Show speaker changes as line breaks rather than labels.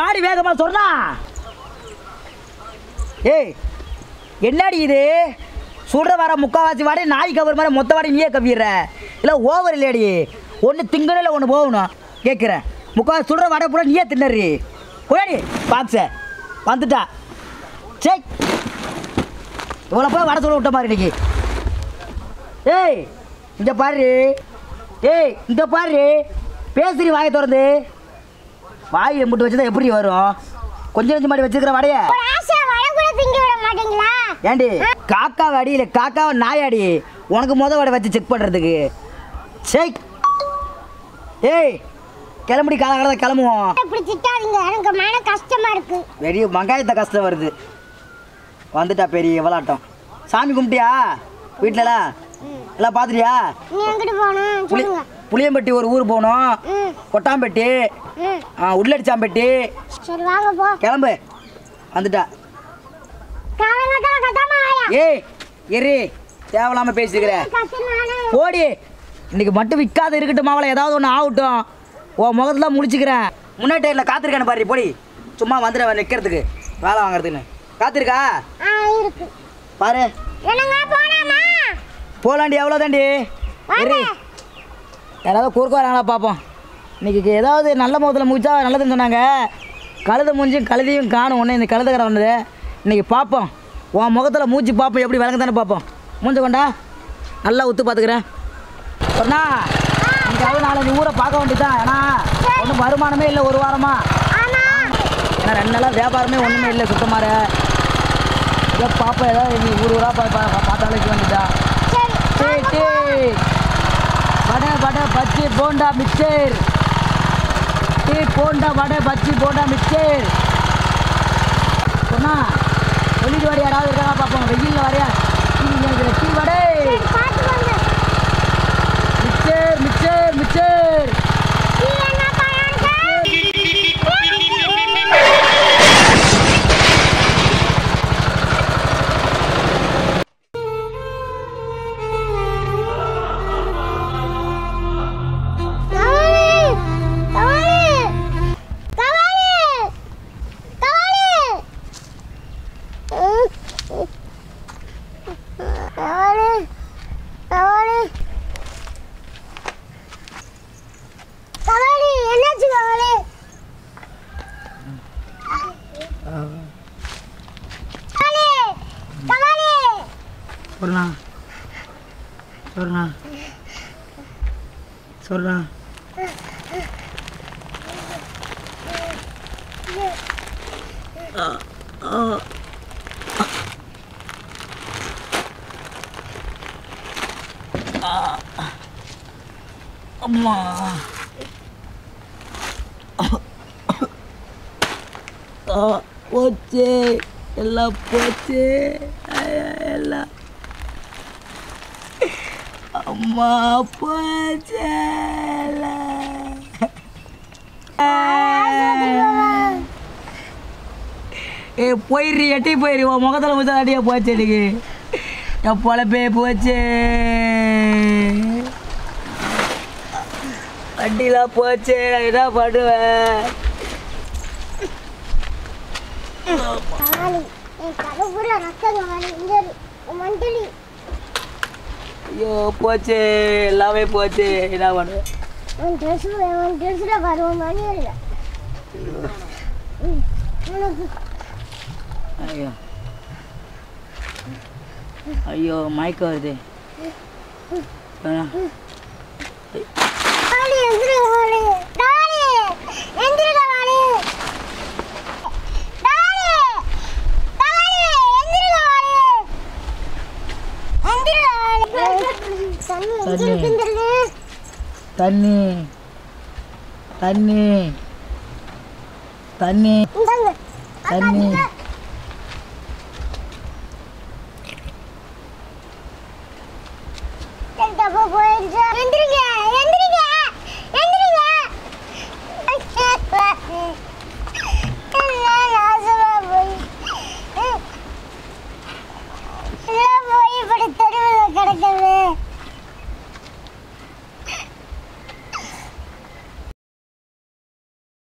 வாடி வேகமா சொன்னா ஏய் என்னடி இது சுடுற வர முக்காவாசி வாடி நாய் கவர் மாதிரி மொத்த வாடி நீயே கவிடுற இல்லை ஓவர் இல்லையாடி ஒன்று திங்கணும் இல்லை ஒன்று போகணும் கேட்குறேன் முக்காவாசி சுடுற வடை பூரா நீயே தின்னறி போயாடி பாக்ஸ வந்துட்டா சே இவ்வளோ போய் வடை சொல்ல விட்ட மாதிரி இன்னைக்கு ஏய் இங்கே பாரு ஏய் இங்கே பாரு பேசுறி வாயை திறந்து வாய் எம்பிட்டு வச்சுதான் எப்படி வரும் கொஞ்சம் கொஞ்சம் மாடி வச்சிருக்கிற வடைய
ஒரு ஆசை வடை கூட திங்க விட மாட்டீங்களா
ஏண்டி காக்கா அடி இல்லை காக்காவை நாயாடி உனக்கு முத வடை வச்சு செக் பண்ணுறதுக்கு சே ஏய் கிளம்புடி காலகாலத்தை கிளம்புவோம்
இப்படி திட்டாதீங்க எனக்கு மன கஷ்டமா இருக்கு
பெரிய மங்காயத்தை கஷ்டம் வருது வந்துட்டா பெரிய விளாட்டம் சாமி கும்பிட்டியா வீட்டிலலாம் எல்லாம் பார்த்துட்டியா
நீ எங்கிட்டு போகணும்
புளி
சொல்லுங்க
புளியம்பட்டி ஒரு ஊர் போகணும்
ம்
கொட்டாம்பட்டி
ம்
ஆ, உள்ளடிச்சாம்பட்டி
சரி வாங்க போ
கிளம்பு வந்துட்டா
காலங்கத்தால கத்தாம ஆயா
ஏய் எரி தேவையில்லாம பேசிக்கிற
கத்தினானே
போடி இன்னைக்கு மட்டும் விற்காத இருக்கட்டும் மாவளை ஏதாவது ஒன்று ஆகட்டும் உன் முகத்துல முடிச்சுக்கிறேன் முன்னாடி இல்லை காத்திருக்கானு பாரு போடி சும்மா வந்துடுவேன் நிற்கிறதுக்கு வேலை வாங்குறதுக்குன்னு காத்திருக்கா
ஆ இருக்கு
பாரு
என்னங்க போலாமா
போலாண்டி எவ்வளோதாண்டி எரி யாராவது குறுக்க வராங்களா பார்ப்போம் இன்னைக்கு ஏதாவது நல்ல முகத்தில் முடிச்சா நல்லதுன்னு சொன்னாங்க கழுத மூஞ்சும் கழுதையும் காணும் ஒன்று இந்த கழுதக்கரை வந்தது இன்னைக்கு பார்ப்போம் உன் முகத்தில் மூஞ்சி பார்ப்போம் எப்படி விளங்க தானே பார்ப்போம் மூஞ்ச கொண்டா நல்லா உத்து பார்த்துக்கிறேன் சொன்னா இன்னைக்காவது நாலஞ்சு ஊரை பார்க்க வேண்டியதான் ஏன்னா ஒன்றும் வருமானமே இல்லை ஒரு வாரமா
ஆமா
ஏன்னா ரெண்டு நாளாக வியாபாரமே ஒன்றுமே இல்லை சுத்தமாக ஏதோ பார்ப்போம் ஏதாவது நீ ஊர் ஊராக பா பா- பார்த்தாலும் வைக்க வேண்டியதா
சரி
டேய் டேய் vada vada bajji bonda mixture tea bonda vada bajji bonda mixer சொன்னா வெளியில் வரையா யாராவது இருக்காங்க பார்ப்போம் வெயிலில் வரையா டீ நினைக்கிற டீ வடை
சரி பார்த்து வாங்க
மிக்சர் மிக்சர் மிக்சர்
நீ என்ன பண்ணாங்க என்னாச்சு கவாலி கவாலி கவாலி
சொல்லலாம் சொல்லலாம் சொல்லலாம் அம்மா ஆ, போச்சு எல்லாம் போச்சு ஐயா, எல்லாம் அம்மா போச்சு எல்லாம். ஏ போயிரு எட்டி போயிரு உன் முகத்தில் முச்சா அடியா போச்சு எனக்கு என் பொழப்பே போச்சு வண்டிலாம் போச்சு நான் என்ன பண்ணுவேன்
கவாலி என் கதை பூரா ரத்தம் கவாலி இங்க இரு. உன் மண்டலி
ஐயோ போச்சு எல்லாமே போச்சு என்ன பண்ணுவேன்
உன் ட்ரெஸ் உன் ட்ரெஸ்ஸில் வருவோம் மணி இல்லை உனக்கு
ஐயோ ஐயோ மயக்கம் வருது வேணாம்.
கவாலி எந்திரி கவாலி கவாலி எந்திரி கவாலி கவாலி கவாலி எந்திரி கவாலி எந்திரி கவாலி தண்ணி எங்க இருக்குன்னு
தண்ணி தண்ணி தண்ணி
இந்தாங்க
தண்ணி
டப்பா போயிடுச்சு எந்திரிங்க